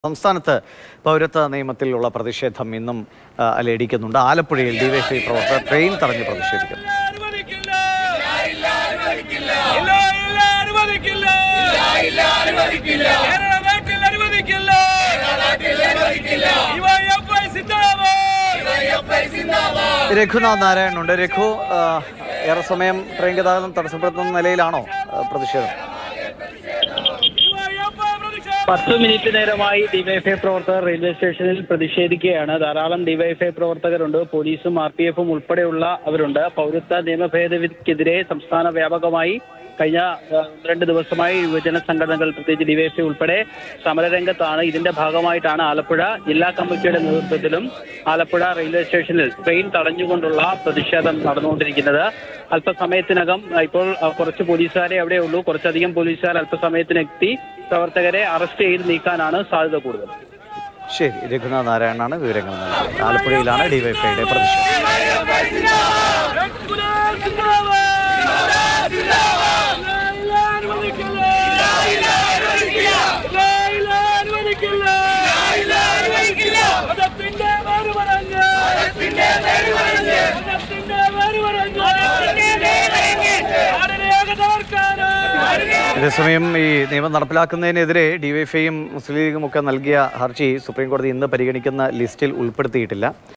സംസ്ഥാനത്ത് പൗരത്വ നിയമത്തിലുള്ള പ്രതിഷേധം ഇന്നും ആ, അലയടിക്കുന്നുണ്ട് ആലപ്പുഴയിൽ ഡിവൈഎഫ്ഐ പ്രവർത്തകർ ട്രെയിൻ തടഞ്ഞ് പ്രതിഷേധിക്കുന്നു അനുവദിക്കില്ല ഇല്ല ഇല്ല അനുവദിക്കില്ല കേരള നാട്ടിൽ അനുവദിക്കില്ല ഡിവൈഎഫ്ഐ സിന്ദാബാദ് രഘുനാഥ് നാരായണനുണ്ട് രഘു ആ, ഏറെ സമയം ട്രെയിൻ ഗതാഗതം തടസ്സപ്പെടുത്തുന്ന നിലയിലാണോ ആ, പ്രതിഷേധം ഡിവൈഎഫ്ഐ പ്രതിഷേധം പത്ത് മിനിറ്റ് നേരമായി ഡിവൈഎഫ്ഐ പ്രവർത്തകർ റെയിൽവേ സ്റ്റേഷനിൽ പ്രതിഷേധിക്കുകയാണ് ധാരാളം ഡിവൈഎഫ്ഐ പ്രവർത്തകരുണ്ട് പോലീസും ആർ പി എഫും ഉൾപ്പെടെയുള്ള അവരുണ്ട് പൗരത്വ നിയമ ഭേദഗതിക്കെതിരെ സംസ്ഥാന വ്യാപകമായി കഴിഞ്ഞ ഏഹ്, രണ്ട് ദിവസമായി യുവജന സംഘടനകൾ പ്രത്യേകിച്ച് ഡിവൈഎഫ്ഐ ഉൾപ്പെടെ സമരരംഗത്താണ് ഇതിന്റെ ഭാഗമായിട്ടാണ് ആലപ്പുഴ ജില്ലാ കമ്മിറ്റിയുടെ നേതൃത്വത്തിലും ആലപ്പുഴ റെയിൽവേ സ്റ്റേഷനിൽ ട്രെയിൻ തടഞ്ഞുകൊണ്ടുള്ള പ്രതിഷേധം നടന്നുകൊണ്ടിരിക്കുന്നത് അല്പസമയത്തിനകം ഏഹ്, ഇപ്പോൾ ഏഹ്, കുറച്ച് പോലീസുകാരെ അവിടെ ഉള്ളൂ കുറച്ചധികം പോലീസുകാർ അല്പസമയത്തിനെത്തി പ്രവർത്തകരെ അറസ്റ്റ് ചെയ്ത് നീക്കാനാണ് സാധ്യത കൂടുതൽ ശരി രഘുനാഥ് നാരായണനാണ് വിവരങ്ങൾ നൽകിയത് ആലപ്പുഴയിലാണ് ഡിവൈഎഫ്ഐയുടെ പ്രതിഷേധം റെഗുലർ സിന്ദാബാദ് ഇല്ല അനുവദിക്കില്ല ഇല്ല അനുവദിക്കില്ല മതത്തിന്റെ വേര് പറഞ്ഞ് മതത്തിന്റെ വേര് പറഞ്ഞ് നാടിനെ അകതോർക്കാന് അതേസമയം ഈ നിയമം നടപ്പിലാക്കുന്നതിനെതിരെ ഡിവൈഎഫ്ഐയും മുസ്ലിം ലീഗും ഒക്കെ നൽകിയ ഹർജി സുപ്രീം കോടതി ഇന്ന് പരിഗണിക്കുന്ന ലിസ്റ്റിൽ ഉൾപ്പെടുത്തിയിട്ടില്ല